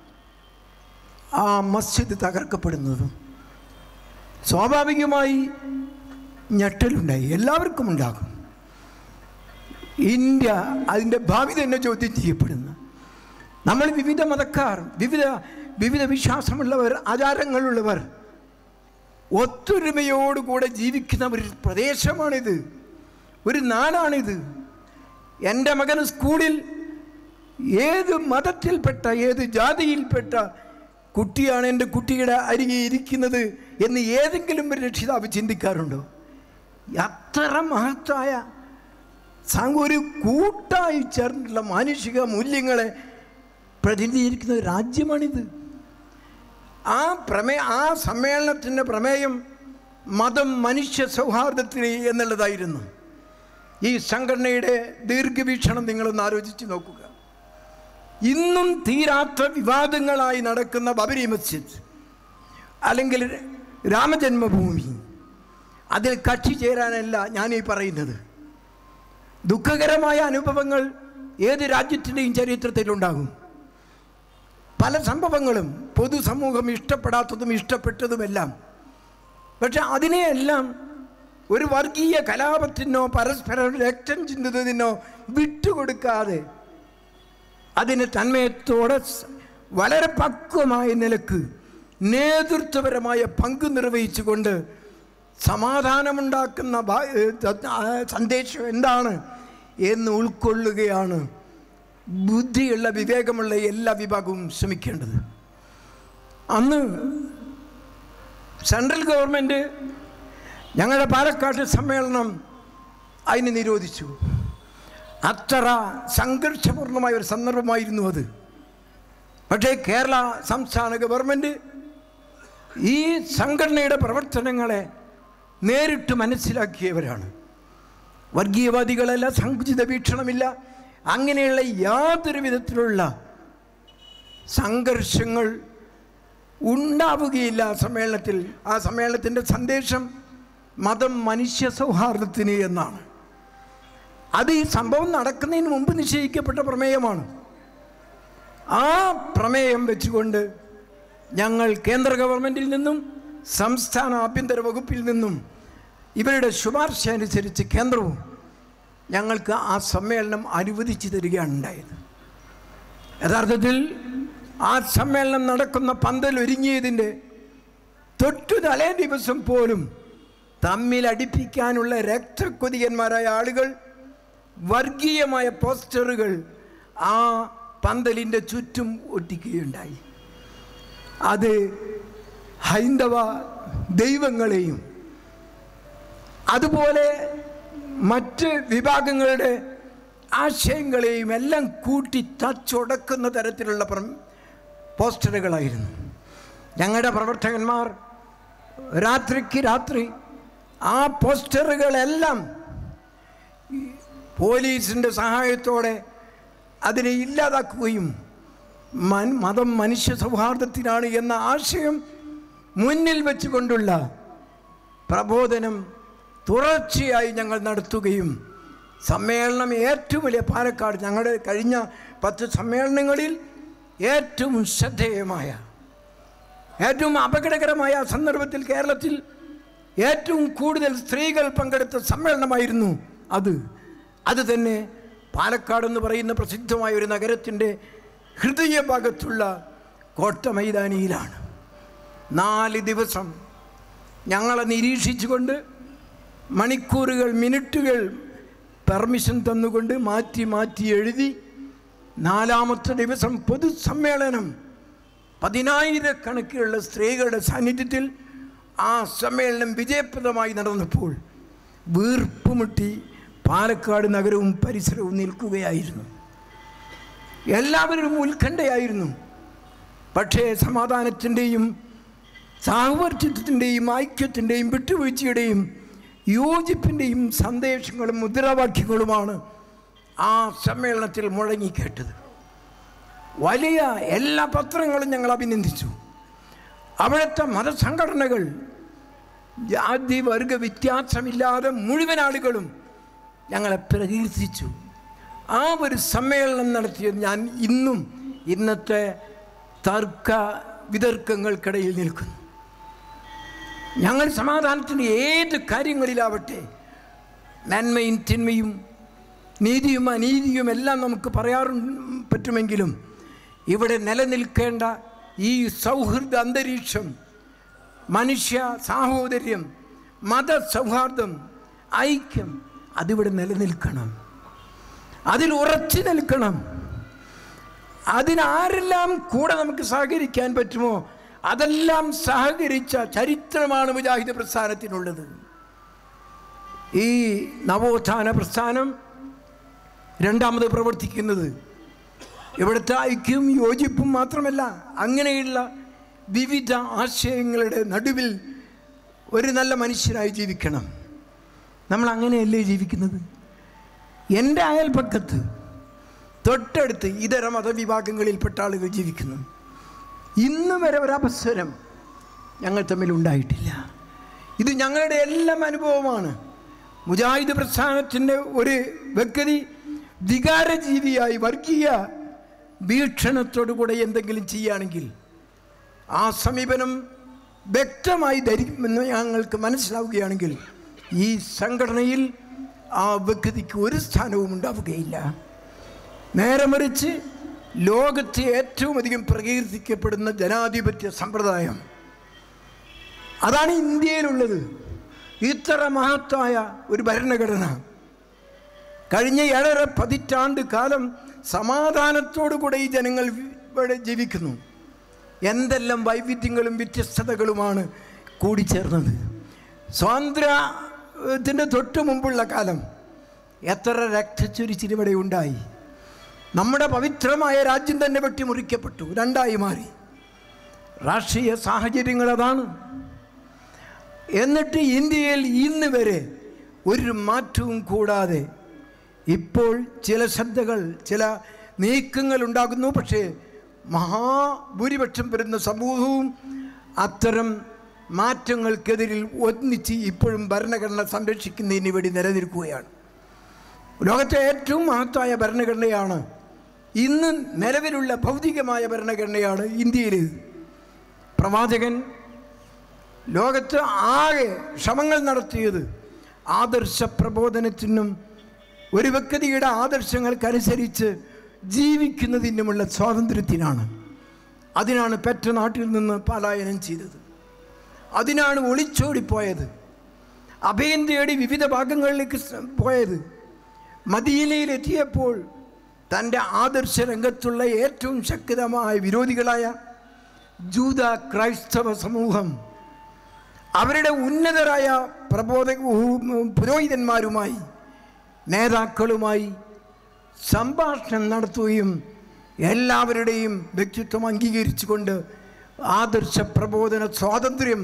ആ മസ്ജിദ് തകർക്കപ്പെടുന്നതും സ്വാഭാവികമായി ഞെട്ടലുണ്ടായി എല്ലാവർക്കും ഉണ്ടാകും ഇന്ത്യ അതിൻ്റെ ഭാവി തന്നെ ചോദ്യം ചെയ്യപ്പെടുന്നു നമ്മൾ വിവിധ മതക്കാർ വിവിധ വിവിധ വിശ്വാസമുള്ളവർ ആചാരങ്ങളുള്ളവർ ഒത്തൊരുമയോടുകൂടെ ജീവിക്കുന്ന ഒരു പ്രദേശമാണിത് ഒരു നാടാണിത് എൻ്റെ മകൻ സ്കൂളിൽ ഏത് മതത്തിൽപ്പെട്ട ഏത് ജാതിയിൽപ്പെട്ട കുട്ടിയാണ് എൻ്റെ കുട്ടിയുടെ അരികെ ഇരിക്കുന്നത് എന്ന് ഏതെങ്കിലും ഒരു രക്ഷിതാവ് ചിന്തിക്കാറുണ്ടോ അത്ര മഹത്തായ സാങ്ക് ഒരു കൂട്ടായി ചേർന്നിട്ടുള്ള മാനുഷിക മൂല്യങ്ങളെ പ്രതിനിധീകരിക്കുന്ന ഒരു രാജ്യമാണിത് ആ പ്രമേ ആ സമ്മേളനത്തിൻ്റെ പ്രമേയം മതം മനുഷ്യ സൗഹാർദ്ദത്തിന് എന്നുള്ളതായിരുന്നു ഈ സംഘടനയുടെ ദീർഘവീക്ഷണം നിങ്ങളൊന്ന് ആലോചിച്ച് നോക്കുക ഇന്നും തീരാത്ത വിവാദങ്ങളായി നടക്കുന്ന ബബരി മസ്ജിദ് അല്ലെങ്കിൽ രാമജന്മഭൂമി അതിൽ കക്ഷി ചേരാനല്ല ഞാനീ പറയുന്നത് ദുഃഖകരമായ അനുഭവങ്ങൾ ഏത് രാജ്യത്തിൻ്റെയും ചരിത്രത്തിലുണ്ടാകും പല സംഭവങ്ങളും പൊതുസമൂഹം ഇഷ്ടപ്പെടാത്തതും ഇഷ്ടപ്പെട്ടതുമെല്ലാം പക്ഷെ അതിനെയെല്ലാം ഒരു വർഗീയ കലാപത്തിനോ പരസ്പരം രക്തം ചിന്തുന്നതിനോ വിട്ടുകൊടുക്കാതെ അതിനെ തന്മയത്തോടെ സ- വളരെ പക്വമായ നിലക്ക് നേതൃത്വപരമായ പങ്ക് നിർവഹിച്ചുകൊണ്ട് സമാധാനമുണ്ടാക്കുന്ന ഭാ- ഏ, ത- ആ സന്ദേശം എന്താണ് എന്ന് ഉൾക്കൊള്ളുകയാണ് ബുദ്ധിയുള്ള വിവേകമുള്ള എല്ലാ വിഭാഗവും ശ്രമിക്കേണ്ടത് അന്ന് സെൻട്രൽ ഗവൺമെൻറ് ഞങ്ങളുടെ പാലക്കാട് സമ്മേളനം അതിന് നിരോധിച്ചു അത്ര സംഘർഷപൂർണമായ ഒരു സന്ദർഭമായിരുന്നു അത് പക്ഷേ കേരള സംസ്ഥാന ഗവൺമെൻറ് ഈ സംഘടനയുടെ പ്രവർത്തനങ്ങളെ നേരിട്ട് മനസ്സിലാക്കിയവരാണ് വർഗീയവാദികളല്ല സങ്കുചിത വീക്ഷണമില്ല അങ്ങനെയുള്ള യാതൊരു വിധത്തിലുള്ള സംഘർഷങ്ങൾ ഉണ്ടാവുകയില്ല ആ സമ്മേളനത്തിൽ ആ സമ്മേളനത്തിൻ്റെ സന്ദേശം മതം മനുഷ്യ സൗഹാർദ്ദത്തിന് എന്നാണ് അത് ഈ സംഭവം നടക്കുന്നതിന് മുമ്പ് നിശ്ചയിക്കപ്പെട്ട പ്രമേയമാണ് ആ പ്രമേയം വെച്ചുകൊണ്ട് ഞങ്ങൾ കേന്ദ്ര ഗവൺമെൻറ്റിൽ നിന്നും സംസ്ഥാന ആഭ്യന്തര വകുപ്പിൽ നിന്നും ഇവരുടെ ശുപാർശ അനുസരിച്ച് കേന്ദ്രവും ഞങ്ങൾക്ക് ആ സമ്മേളനം അനുവദിച്ചു തരികയാണ് ഉണ്ടായത് യഥാർത്ഥത്തിൽ ആ സമ്മേളനം നടക്കുന്ന പന്തൽ ഒരുങ്ങിയതിൻ്റെ തൊട്ടു തലേ ദിവസം പോലും തമ്മിൽ അടിപ്പിക്കാനുള്ള രക്തക്കൊതിയന്മാരായ ആളുകൾ വർഗീയമായ പോസ്റ്ററുകൾ ആ പന്തലിൻ്റെ ചുറ്റും ഒട്ടിക്കുകയുണ്ടായി അത് ഹൈന്ദവ ദൈവങ്ങളെയും അതുപോലെ മറ്റ് വിഭാഗങ്ങളുടെ ആശയങ്ങളെയും എല്ലാം കൂട്ടി തച്ചുടക്കുന്ന തരത്തിലുള്ള പ്ര- പോസ്റ്ററുകളായിരുന്നു ഞങ്ങളുടെ പ്രവർത്തകന്മാർ രാത്രിക്ക് രാത്രി ആ പോസ്റ്ററുകളെല്ലാം ഈ പോലീസിൻ്റെ സഹായത്തോടെ അതിനെ ഇല്ലാതാക്കുകയും മൻ മതം മനുഷ്യ സൗഹാർദ്ദത്തിനാണ് എന്ന ആശയം മുന്നിൽ വെച്ചുകൊണ്ടുള്ള പ്രബോധനം തുടർച്ചയായി ഞങ്ങൾ നടത്തുകയും സമ്മേളനം ഏറ്റവും വലിയ പാലക്കാട് ഞങ്ങളുടെ കഴിഞ്ഞ പത്ത് സമ്മേളനങ്ങളിൽ ഏറ്റവും ശ്രദ്ധേയമായ ഏറ്റവും അപകടകരമായ സന്ദർഭത്തിൽ കേരളത്തിൽ ഏറ്റവും കൂടുതൽ സ്ത്രീകൾ പങ്കെടുത്ത സമ്മേളനമായിരുന്നു അത് അത് തന്നെ പാലക്കാട് എന്ന് പറയുന്ന പ്രസിദ്ധമായ ഒരു നഗരത്തിൻ്റെ ഹൃദയഭാഗത്തുള്ള കോട്ട മൈതാനിയിലാണ് നാല് ദിവസം ഞങ്ങളെ നിരീക്ഷിച്ചുകൊണ്ട് മണിക്കൂറുകൾ മിനിറ്റുകൾ പെർമിഷൻ തന്നുകൊണ്ട് മാറ്റി മാറ്റി എഴുതി നാലാമത്തെ ദിവസം പൊതുസമ്മേളനം പതിനായിരക്കണക്കിനുള്ള സ്ത്രീകളുടെ സാന്നിധ്യത്തിൽ ആ സമ്മേളനം വിജയപ്രദമായി നടന്നപ്പോൾ വീർപ്പുമുട്ടി പാലക്കാട് നഗരവും പരിസരവും നിൽക്കുകയായിരുന്നു എല്ലാവരും ഉത്കണ്ഠയായിരുന്നു പക്ഷേ സമാധാനത്തിൻ്റെയും സാഹോദര്യത്തിൻ്റെയും ഐക്യത്തിൻ്റെയും വിട്ടുവീഴ്ചയുടെയും യോജിപ്പിൻ്റെയും സന്ദേശങ്ങളും മുദ്രാവാക്യങ്ങളുമാണ് ആ സമ്മേളനത്തിൽ മുഴങ്ങിക്കേട്ടത് വലിയ എല്ലാ പത്രങ്ങളും ഞങ്ങൾ അഭിനന്ദിച്ചു അവിടുത്തെ മതസംഘടനകൾ ജാതി വർഗ വ്യത്യാസമില്ലാതെ മുഴുവൻ ആളുകളും ഞങ്ങളെ പ്രകീർത്തിച്ചു ആ ഒരു സമ്മേളനം നടത്തിയത് ഞാൻ ഇന്നും ഇന്നത്തെ തർക്ക വിതർക്കങ്ങൾക്കിടയിൽ നിൽക്കുന്നു ഞങ്ങൾ സമാധാനത്തിൻ്റെ ഏത് കാര്യങ്ങളിലാവട്ടെ നന്മയും തിന്മയും നീതിയും അനീതിയും എല്ലാം നമുക്ക് പറയാറു പറ്റുമെങ്കിലും ഇവിടെ നിലനിൽക്കേണ്ട ഈ സൗഹൃദ അന്തരീക്ഷം മനുഷ്യ സാഹോദര്യം മത സൗഹാർദ്ദം ഐക്യം അതിവിടെ നിലനിൽക്കണം അതിൽ ഉറച്ചു നിൽക്കണം അതിനാരെല്ലാം കൂടെ നമുക്ക് സഹകരിക്കാൻ പറ്റുമോ അതെല്ലാം സഹകരിച്ച ചരിത്രമാണ് മുജാഹിദ് പ്രസ്ഥാനത്തിനുള്ളത് ഈ നവോത്ഥാന പ്രസ്ഥാനം രണ്ടാമത് പ്രവർത്തിക്കുന്നത് ഇവിടുത്തെ ഐക്യവും യോജിപ്പും മാത്രമല്ല അങ്ങനെയുള്ള വിവിധ ആശയങ്ങളുടെ നടുവിൽ ഒരു നല്ല മനുഷ്യനായി ജീവിക്കണം നമ്മൾ അങ്ങനെയല്ലേ ജീവിക്കുന്നത് എൻ്റെ അയൽപ്പക്കത്ത് തൊട്ടടുത്ത് ഇതര മതവിഭാഗങ്ങളിൽപ്പെട്ട ആളുകൾ ജീവിക്കുന്നു ഇന്ന് വരെ ഒരവസരം ഞങ്ങൾ തമ്മിൽ ഉണ്ടായിട്ടില്ല ഇത് ഞങ്ങളുടെ എല്ലാം അനുഭവമാണ് മുജാഹിദ് പ്രസ്ഥാനത്തിൻ്റെ ഒരു വ്യക്തി വികാരജീവിയായി വർഗീയ വീക്ഷണത്തോടു കൂടെ എന്തെങ്കിലും ചെയ്യുകയാണെങ്കിൽ ആ സമീപനം വ്യക്തമായി ധരിക്കുമെന്ന് ഞങ്ങൾക്ക് മനസ്സിലാവുകയാണെങ്കിൽ ഈ സംഘടനയിൽ ആ വ്യക്തിക്ക് ഒരു സ്ഥാനവും ഉണ്ടാവുകയില്ല നേരെ മറിച്ച് ലോകത്ത് ഏറ്റവും അധികം പ്രകീർത്തിക്കപ്പെടുന്ന ജനാധിപത്യ സമ്പ്രദായം അതാണ് ഇന്ത്യയിലുള്ളത് ഇത്ര മഹത്തായ ഒരു ഭരണഘടന കഴിഞ്ഞ ഏഴര പതിറ്റാണ്ട് കാലം സമാധാനത്തോടു കൂടെ ഈ ജനങ്ങൾ ഇവിടെ ജീവിക്കുന്നു എന്തെല്ലാം വൈവിധ്യങ്ങളും വ്യത്യസ്തതകളുമാണ് കൂടിച്ചേർന്നത് സ്വാതന്ത്ര്യത്തിൻ്റെ തൊട്ട് മുമ്പുള്ള കാലം എത്ര രക്തച്ചൊരിച്ചിരിവിടെ ഉണ്ടായി നമ്മുടെ പവിത്രമായ രാജ്യം തന്നെ വെട്ടിമുറിക്കപ്പെട്ടു രണ്ടായി മാറി രാഷ്ട്രീയ സാഹചര്യങ്ങൾ അതാണ് എന്നിട്ട് ഇന്ത്യയിൽ ഇന്ന് വരെ ഒരു മാറ്റവും കൂടാതെ ഇപ്പോൾ ചില ശ്രദ്ധകൾ ചില നീക്കങ്ങൾ ഉണ്ടാകുന്നു പക്ഷേ മഹാഭൂരിപക്ഷം വരുന്ന സമൂഹവും അത്തരം മാറ്റങ്ങൾക്കെതിരിൽ ഒന്നിച്ച് ഇപ്പോഴും ഭരണഘടന സംരക്ഷിക്കുന്നതിന് വേണ്ടി നിലനിൽക്കുകയാണ് ലോകത്തെ ഏറ്റവും മഹത്തായ ഭരണഘടനയാണ് ഇന്ന് നിലവിലുള്ള ഭൗതികമായ ഭരണഘടനയാണ് ഇന്ത്യയിൽ പ്രവാചകൻ ലോകത്ത് ആകെ ശ്രമങ്ങൾ നടത്തിയത് ആദർശ പ്രബോധനത്തിനും ഒരു വ്യക്തിയുടെ ആദർശങ്ങൾക്കനുസരിച്ച് ജീവിക്കുന്നതിനുമുള്ള സ്വാതന്ത്ര്യത്തിനാണ് അതിനാണ് പെറ്റ നാട്ടിൽ നിന്ന് പലായനം ചെയ്തത് അതിനാണ് ഒളിച്ചോടിപ്പോയത് അഭയം തേടി വിവിധ ഭാഗങ്ങളിലേക്ക് സ- പോയത് മദീനയിലെത്തിയപ്പോൾ തൻ്റെ ആദർശ രംഗത്തുള്ള ഏറ്റവും ശക്തമായ വിരോധികളായ ജൂത ക്രൈസ്തവ സമൂഹം അവരുടെ ഉന്നതരായ പ്രബോധ പുരോഹിതന്മാരുമായി നേതാക്കളുമായി സംഭാഷണം നടത്തുകയും എല്ലാവരുടെയും വ്യക്തിത്വം അംഗീകരിച്ചുകൊണ്ട് ആദർശ പ്രബോധന സ്വാതന്ത്ര്യം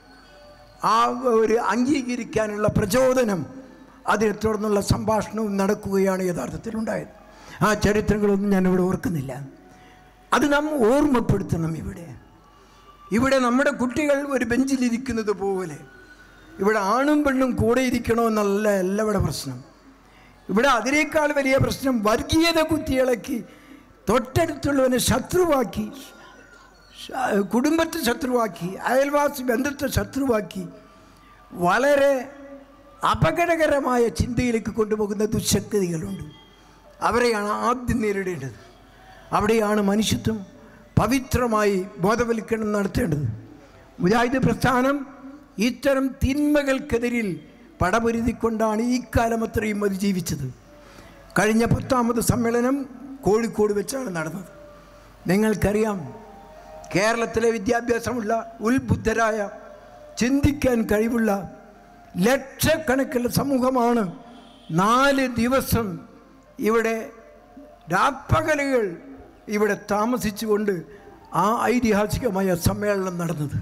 ആ ഒരു അംഗീകരിക്കാനുള്ള പ്രചോദനം അതിനെ തുടർന്നുള്ള സംഭാഷണവും നടക്കുകയാണ് യഥാർത്ഥത്തിൽ ഉണ്ടായത് ആ ചരിത്രങ്ങളൊന്നും ഞാനിവിടെ ഓർക്കുന്നില്ല അത് നാം ഓർമ്മപ്പെടുത്തണം ഇവിടെ ഇവിടെ നമ്മുടെ കുട്ടികൾ ഒരു ബെഞ്ചിലിരിക്കുന്നത് പോലെ ഇവിടെ ആണും പെണ്ണും കൂടെ ഇരിക്കണമെന്നല്ല അല്ല ഇവിടെ പ്രശ്നം ഇവിടെ അതിനേക്കാൾ വലിയ പ്രശ്നം വർഗീയത കുത്തിയിളക്കി തൊട്ടടുത്തുള്ളവനെ ശത്രുവാക്കി ശ- കുടുംബത്തെ ശത്രുവാക്കി അയൽവാസി ബന്ധത്തെ ശത്രുവാക്കി വളരെ അപകടകരമായ ചിന്തയിലേക്ക് കൊണ്ടുപോകുന്ന ദുശക്തികളുണ്ട് അവരെയാണ് ആദ്യം നേരിടേണ്ടത് അവിടെയാണ് മനുഷ്യത്വം പവിത്രമായി ബോധവൽക്കരണം നടത്തേണ്ടത് മുജാഹിദ് പ്രസ്ഥാനം ഇത്തരം തിന്മകൾക്കെതിരിൽ പടപൊരുതിക്കൊണ്ടാണ് ഈ കാലം അത്രയും അത് ജീവിച്ചത് കഴിഞ്ഞ പത്താമത് സമ്മേളനം കോഴിക്കോട് വെച്ചാണ് നടന്നത് നിങ്ങൾക്കറിയാം കേരളത്തിലെ വിദ്യാഭ്യാസമുള്ള ഉത്ബുദ്ധരായ ചിന്തിക്കാൻ കഴിവുള്ള ലക്ഷക്കണക്കുള്ള സമൂഹമാണ് നാല് ദിവസം ഇവിടെ രാപ്പകലുകൾ ഇവിടെ താമസിച്ചുകൊണ്ട് ആ ഐതിഹാസികമായ സമ്മേളനം നടന്നത്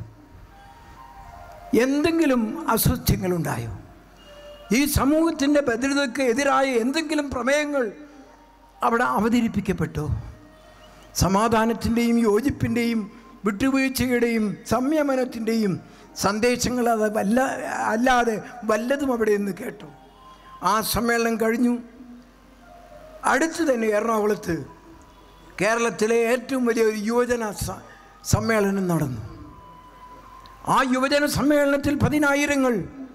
എന്തെങ്കിലും അസ്വസ്ഥങ്ങളുണ്ടായോ ഈ സമൂഹത്തിൻ്റെ ഭദ്രതയ്ക്ക് എതിരായ എന്തെങ്കിലും പ്രമേയങ്ങൾ അവിടെ അവതരിപ്പിക്കപ്പെട്ടോ സമാധാനത്തിൻ്റെയും യോജിപ്പിൻ്റെയും വിട്ടുവീഴ്ചയുടെയും സംയമനത്തിൻ്റെയും സന്ദേശങ്ങൾ അത് വല്ല അല്ലാതെ വല്ലതും അവിടെ നിന്ന് കേട്ടു ആ സമ്മേളനം കഴിഞ്ഞു അടുത്ത് തന്നെ എറണാകുളത്ത് കേരളത്തിലെ ഏറ്റവും വലിയ ഒരു യുവജന സ- സമ്മേളനം നടന്നു ആ യുവജന സമ്മേളനത്തിൽ പതിനായിരങ്ങൾ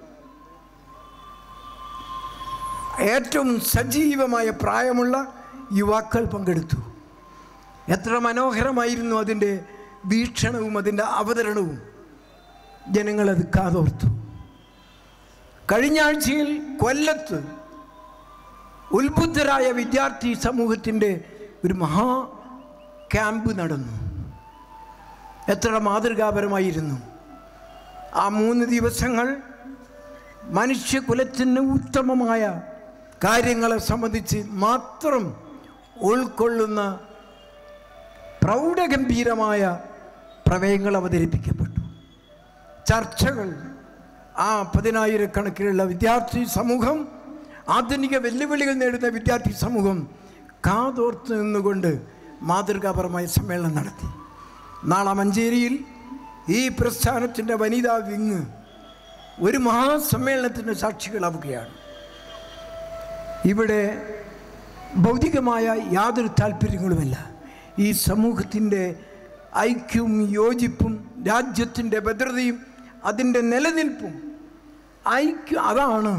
ഏറ്റവും സജീവമായ പ്രായമുള്ള യുവാക്കൾ പങ്കെടുത്തു എത്ര മനോഹരമായിരുന്നു അതിൻ്റെ വീക്ഷണവും അതിൻ്റെ അവതരണവും ജനങ്ങളത് കാതോർത്തു കഴിഞ്ഞ ആഴ്ചയിൽ കൊല്ലത്ത് ഉത്ബുദ്ധരായ വിദ്യാർത്ഥി സമൂഹത്തിൻ്റെ ഒരു മഹാ ക്യാമ്പ് നടന്നു എത്ര മാതൃകാപരമായിരുന്നു ആ മൂന്ന് ദിവസങ്ങൾ മനുഷ്യകുലത്തിന് ഉത്തമമായ കാര്യങ്ങളെ സംബന്ധിച്ച് മാത്രം ഉൾക്കൊള്ളുന്ന പ്രൗഢഗംഭീരമായ പ്രമേയങ്ങൾ അവതരിപ്പിക്കപ്പെട്ടു ചർച്ചകൾ ആ പതിനായിരക്കണക്കിനുള്ള വിദ്യാർത്ഥി സമൂഹം ആധുനിക വെല്ലുവിളികൾ നേടുന്ന വിദ്യാർത്ഥി സമൂഹം കാതോർത്ത് നിന്നുകൊണ്ട് മാതൃകാപരമായ സമ്മേളനം നടത്തി നാളെ മഞ്ചേരിയിൽ ഈ പ്രസ്ഥാനത്തിൻ്റെ വനിതാ വിങ് ഒരു മഹാസമ്മേളനത്തിൻ്റെ സാക്ഷികളാവുകയാണ് ഇവിടെ ഭൗതികമായ യാതൊരു താല്പര്യങ്ങളുമില്ല ഈ സമൂഹത്തിൻ്റെ ഐക്യവും യോജിപ്പും രാജ്യത്തിൻ്റെ ഭദ്രതയും അതിൻ്റെ നിലനിൽപ്പും ഐക്യം അതാണ്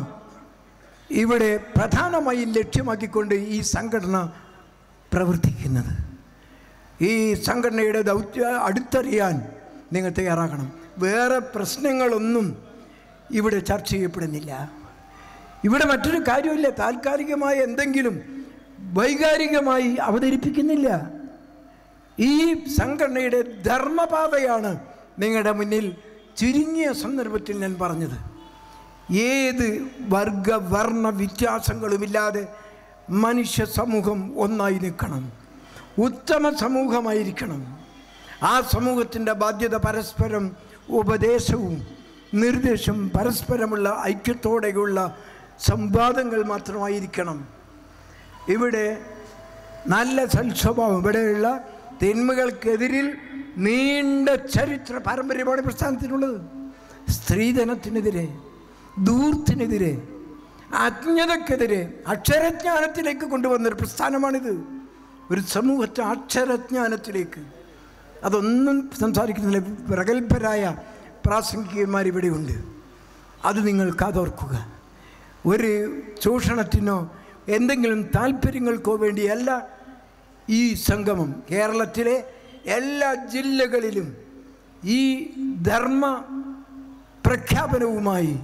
ഇവിടെ പ്രധാനമായും ലക്ഷ്യമാക്കിക്കൊണ്ട് ഈ സംഘടന പ്രവർത്തിക്കുന്നത് ഈ സംഘടനയുടെ ദൗത്യ അടുത്തറിയാൻ നിങ്ങൾ തയ്യാറാക്കണം വേറെ പ്രശ്നങ്ങളൊന്നും ഇവിടെ ചർച്ച ചെയ്യപ്പെടുന്നില്ല ഇവിടെ മറ്റൊരു കാര്യമില്ല താൽക്കാലികമായ എന്തെങ്കിലും വൈകാരികമായി അവതരിപ്പിക്കുന്നില്ല ഈ സംഘടനയുടെ ധർമ്മപാതയാണ് നിങ്ങളുടെ മുന്നിൽ ചുരുങ്ങിയ സന്ദർഭത്തിൽ ഞാൻ പറഞ്ഞത് ഏത് വർഗ വർണ്ണ വ്യത്യാസങ്ങളുമില്ലാതെ മനുഷ്യ സമൂഹം ഒന്നായി നിൽക്കണം ഉത്തമ സമൂഹമായിരിക്കണം ആ സമൂഹത്തിൻ്റെ ബാധ്യത പരസ്പരം ഉപദേശവും നിർദ്ദേശവും പരസ്പരമുള്ള ഐക്യത്തോടെയുള്ള സംവാദങ്ങൾ മാത്രമായിരിക്കണം ഇവിടെ നല്ല സൽസ്വഭാവം ഇവിടെയുള്ള തിന്മകൾക്കെതിരിൽ നീണ്ട ചരിത്ര പാരമ്പര്യമാണ് പ്രസ്ഥാനത്തിനുള്ളത് സ്ത്രീധനത്തിനെതിരെ ദൂർത്തിനെതിരെ അജ്ഞതക്കെതിരെ അക്ഷരജ്ഞാനത്തിലേക്ക് കൊണ്ടുവന്നൊരു പ്രസ്ഥാനമാണിത് ഒരു സമൂഹത്തെ അക്ഷരജ്ഞാനത്തിലേക്ക് അതൊന്നും സംസാരിക്കുന്നില്ല പ്രഗത്ഭരായ പ്രാസംഗികന്മാർ ഇവിടെയുണ്ട് അത് നിങ്ങൾ കാതോർക്കുക ഒരു ചൂഷണത്തിനോ എന്തെങ്കിലും താല്പര്യങ്ങൾക്കോ വേണ്ടിയല്ല ഈ സംഗമം കേരളത്തിലെ എല്ലാ ജില്ലകളിലും ഈ ധർമ്മ പ്രഖ്യാപനവുമായി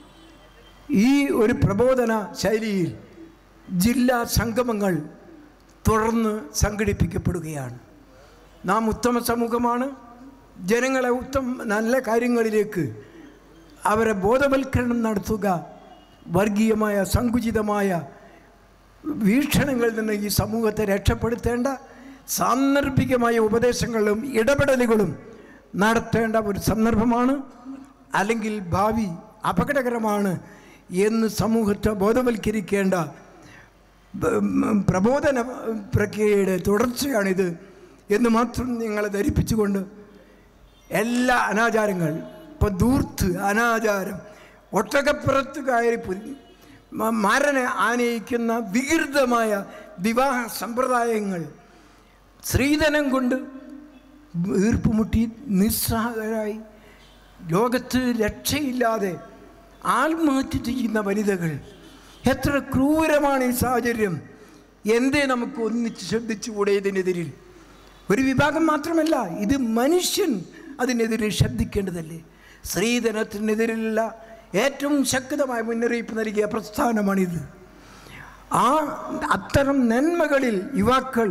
ഈ ഒരു പ്രബോധന ശൈലിയിൽ ജില്ലാ സംഗമങ്ങൾ തുടർന്ന് സംഘടിപ്പിക്കപ്പെടുകയാണ് നാം ഉത്തമ സമൂഹമാണ് ജനങ്ങളെ ഉത്തമ നല്ല കാര്യങ്ങളിലേക്ക് അവരെ ബോധവൽക്കരണം നടത്തുക വർഗീയമായ സങ്കുചിതമായ വീക്ഷണങ്ങളിൽ നിന്ന് ഈ സമൂഹത്തെ രക്ഷപ്പെടുത്തേണ്ട സാന്ദർഭികമായ ഉപദേശങ്ങളും ഇടപെടലുകളും നടത്തേണ്ട ഒരു സന്ദർഭമാണ് അല്ലെങ്കിൽ ഭാവി അപകടകരമാണ് എന്ന് സമൂഹത്തെ ബോധവൽക്കരിക്കേണ്ട ബ- ഉം, പ്രബോധന പ്രക്രിയയുടെ തുടർച്ചയാണിത് എന്ന് മാത്രം നിങ്ങളെ ധരിപ്പിച്ചുകൊണ്ട് എല്ലാ അനാചാരങ്ങൾ ഇപ്പോൾ ദൂർത്ത് അനാചാരം ഒട്ടകപ്പുറത്ത് കയറി പു- മ- മരനെ ആനയിക്കുന്ന വികൃതമായ വിവാഹ സമ്പ്രദായങ്ങൾ സ്ത്രീധനം കൊണ്ട് വീർപ്പുമുട്ടി നിസ്സഹായരായി ലോകത്ത് രക്ഷയില്ലാതെ ആത്മഹത്യ ചെയ്യുന്ന വനിതകൾ എത്ര ക്രൂരമാണ് ഈ സാഹചര്യം എന്തേ നമുക്ക് ഒന്നിച്ച് ശ്രദ്ധിച്ചുകൂടെ ഇതിനെതിരിൽ ഒരു വിഭാഗം മാത്രമല്ല ഇത് മനുഷ്യൻ അതിനെതിരെ ശബ്ദിക്കേണ്ടതല്ലേ സ്ത്രീധനത്തിനെതിരെയുള്ള ഏറ്റവും ശക്തമായ മുന്നറിയിപ്പ് നൽകിയ പ്രസ്ഥാനമാണിത് ആ അത്തരം നന്മകളിൽ യുവാക്കൾ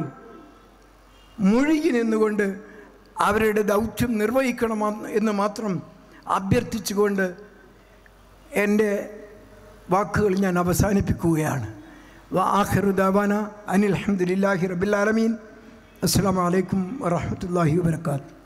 മുഴുകി നിന്നുകൊണ്ട് അവരുടെ ദൗത്യം നിർവഹിക്കണം എന്ന് മാത്രം അഭ്യർത്ഥിച്ചുകൊണ്ട് എൻ്റെ വാക്കുകൾ ഞാൻ അവസാനിപ്പിക്കുകയാണ് ആഖിറു ദാവാന അനിൽ അഹമ്മദില്ലാഹി റബിലാലമീൻ അസ്സാം വലൈക്കും വാഹമത്തല്ലാഹി വാത്തു